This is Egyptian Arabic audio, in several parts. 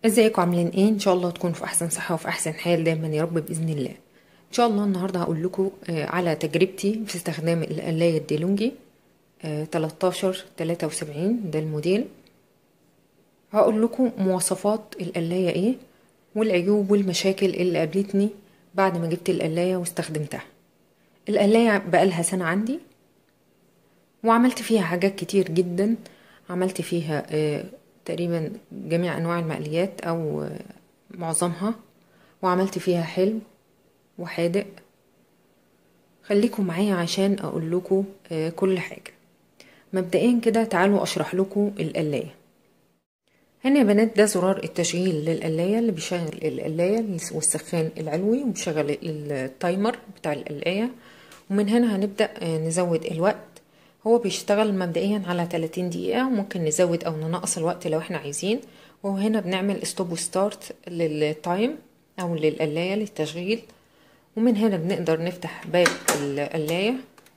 ازيكم عاملين ايه ان شاء الله تكونوا في احسن صحه وفي احسن حال دايما يا رب باذن الله ان شاء الله النهارده هقول لكم آه، على تجربتي في استخدام القلايه الديلونجي آه، 13 73 ده الموديل هقول لكم مواصفات القلايه ايه والعيوب والمشاكل اللي قابلتني بعد ما جبت القلايه واستخدمتها القلايه بقالها سنه عندي وعملت فيها حاجات كتير جدا عملت فيها آه، تقريبا جميع انواع المقليات او آه، معظمها وعملت فيها حلو وحادق خليكم معايا عشان اقول لكم آه، كل حاجه مبدئيا كده تعالوا اشرح لكم القلايه هنا يا بنات ده زرار التشغيل للقلايه اللي بيشغل القلايه والسخان العلوي وبيشغل التايمر بتاع القلايه ومن هنا هنبدا آه، نزود الوقت هو بيشتغل مبدئيا على 30 دقيقة وممكن نزود أو ننقص الوقت لو احنا عايزين وهنا بنعمل ستوب وستارت للتايم أو للقلاية للتشغيل ومن هنا بنقدر نفتح باب القلاية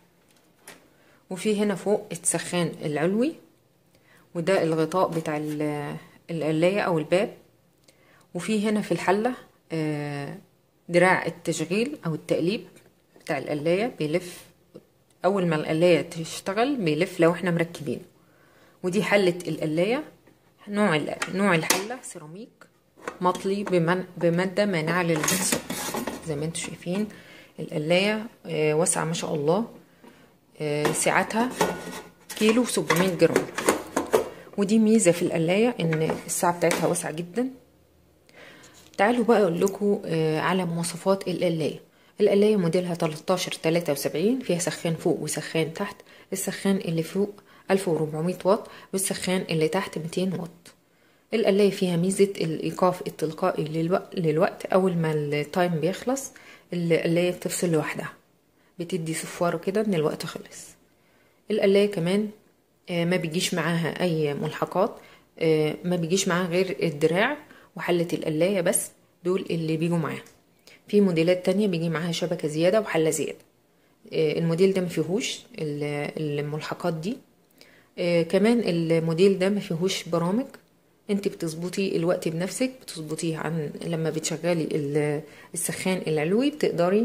وفي هنا فوق السخان العلوي وده الغطاء بتاع ال- القلاية أو الباب وفي هنا في الحلة آه، دراع التشغيل أو التقليب بتاع القلاية بيلف اول ما القلايه تشتغل بيلف لو احنا مركبينه ودي حله القلايه نوع ال- نوع الحله سيراميك مطلي بمن بماده مانعه للبنسول زي ما انتم شايفين القلايه آه، واسعه ما شاء الله آه، سعتها كيلو 700 جرام ودي ميزه في القلايه ان السعه بتاعتها واسعه جدا تعالوا بقى اقول لكم آه، على مواصفات القلايه القلايه موديلها 13 73 فيها سخان فوق وسخان تحت السخان اللي فوق 1400 واط والسخان اللي تحت 200 واط القلايه فيها ميزه الايقاف التلقائي للوقت, للوقت اول ما التايم بيخلص القلايه بتفصل لوحدها بتدي صفاره كده ان الوقت خلص القلايه كمان آه، ما بيجيش معاها اي ملحقات آه، ما بيجيش معاها غير الدراع وحله القلايه بس دول اللي بيجوا معاها في موديلات تانية بيجي معاها شبكة زيادة وحلة زيادة آه، الموديل ده مفيهوش ال- الملحقات دي آه، كمان الموديل ده مفيهوش برامج انت بتظبطي الوقت بنفسك بتظبطيه عن لما بتشغلي ال- السخان العلوي بتقدري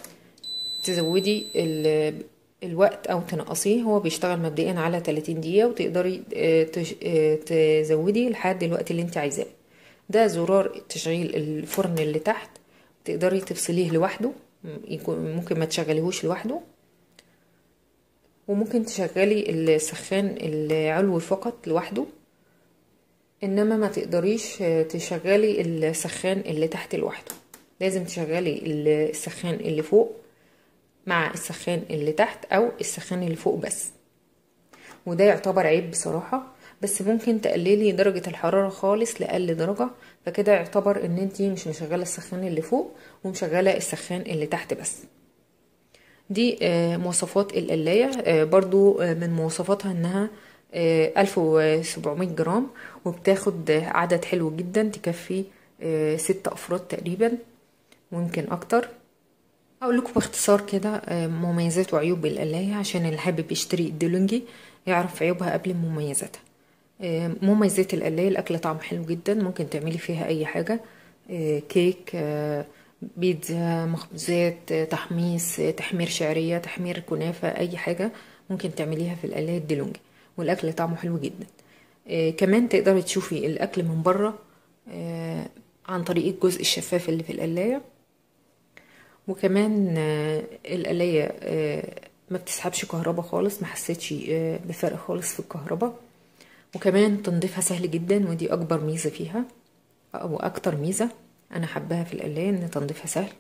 تزودي ال- الوقت او تنقصيه هو بيشتغل مبدئيا على 30 دقيقة وتقدري آه، تش- آه، تزودي لحد الوقت اللي انت عايزاه ده زرار تشغيل الفرن اللي تحت تقدري تفصليه لوحده يكون ممكن ما تشغليهوش لوحده وممكن تشغلي السخان العلوي فقط لوحده انما ما تقدريش تشغلي السخان اللي تحت لوحده لازم تشغلي السخان اللي فوق مع السخان اللي تحت او السخان اللي فوق بس وده يعتبر عيب بصراحة بس ممكن تقللي درجة الحرارة خالص لأقل درجة فكده يعتبر ان انتي مش مشغلة السخان اللي فوق ومشغلة السخان اللي تحت بس دي آه، مواصفات القلاية آه، برضو آه، من مواصفاتها انها آه، 1700 جرام وبتاخد آه، عدد حلو جدا تكفي آه، ست افراد تقريبا ممكن اكتر هقول لكم باختصار كده آه، مميزات وعيوب القلاية عشان اللي حابب يشتري الديلونجي يعرف عيوبها قبل مميزاتها آه، مميزات القلاية الأكل طعم حلو جدا ممكن تعملي فيها أي حاجة آه، كيك آه، بيتزا مخبوزات آه، تحميص آه، تحمير شعرية تحمير كنافة أي حاجة ممكن تعمليها في القلاية الديلونجي والأكل طعمه حلو جدا آه، كمان تقدري تشوفي الأكل من بره آه، عن طريق الجزء الشفاف اللي في القلاية وكمان آه، القلاية آه، ما بتسحبش كهرباء خالص ما حسيتش آه، بفرق خالص في الكهرباء وكمان تنظيفها سهل جدا ودي اكبر ميزة فيها او اكتر ميزة انا حباها في القلاية ان تنظيفها سهل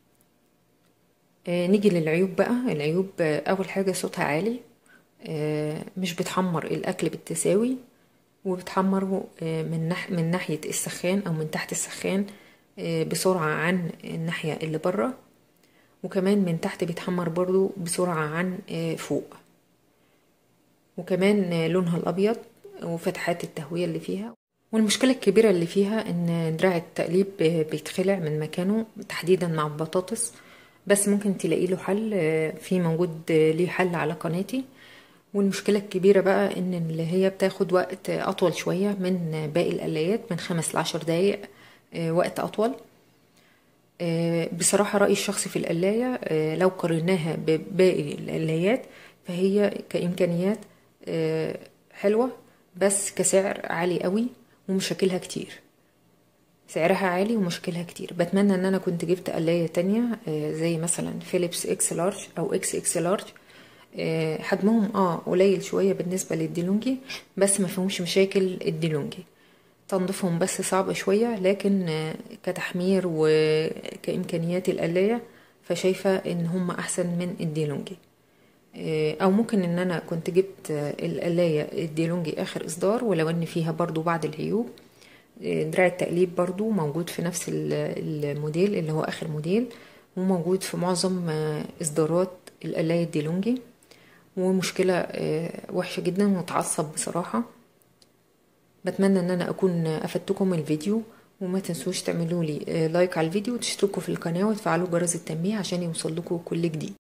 آه، نيجي للعيوب بقى العيوب آه، اول حاجة صوتها عالي آه، مش بتحمر الاكل بالتساوي وبتحمره آه، من نح من ناحية السخان او من تحت السخان آه، بسرعة عن الناحية اللي بره وكمان من تحت بيتحمر برضو بسرعة عن آه، فوق وكمان آه، لونها الأبيض وفتحات التهوية اللي فيها والمشكلة الكبيرة اللي فيها إن دراع التقليب آه، بيتخلع من مكانه تحديدا مع البطاطس بس ممكن تلاقي له حل آه، في موجود آه، ليه حل على قناتي والمشكلة الكبيرة بقى ان اللي هي بتاخد وقت اطول شوية من باقي القلايات من خمس لعشر دقايق آه، وقت اطول آه، بصراحة رأيي الشخصي في القلاية آه، لو قارناها بباقي القلايات فهي كإمكانيات آه، حلوة بس كسعر عالي قوي ومشاكلها كتير سعرها عالي ومشاكلها كتير بتمنى ان انا كنت جبت قلاية تانية آه، زي مثلا فيليبس اكس لارج او اكس اكس لارج آه، حجمهم اه قليل شوية بالنسبة للديلونجي بس ما فيهمش مشاكل الديلونجي تنظيفهم بس صعب شوية لكن آه، كتحمير وكإمكانيات القلاية فشايفة ان هم احسن من الديلونجي آه، او ممكن ان انا كنت جبت آه، القلاية الديلونجي اخر اصدار ولو ان فيها برضو بعض العيوب آه، دراع التقليب برضو موجود في نفس ال- الموديل اللي هو اخر موديل وموجود في معظم آه، اصدارات القلاية الديلونجي ومشكلة آه، وحشة جدا ومتعصب بصراحة بتمنى ان انا اكون افدتكم من الفيديو وما تنسوش تعملوا لي آه، لايك على الفيديو وتشتركوا في القناة وتفعلوا جرس التنبيه عشان يوصل لكم كل جديد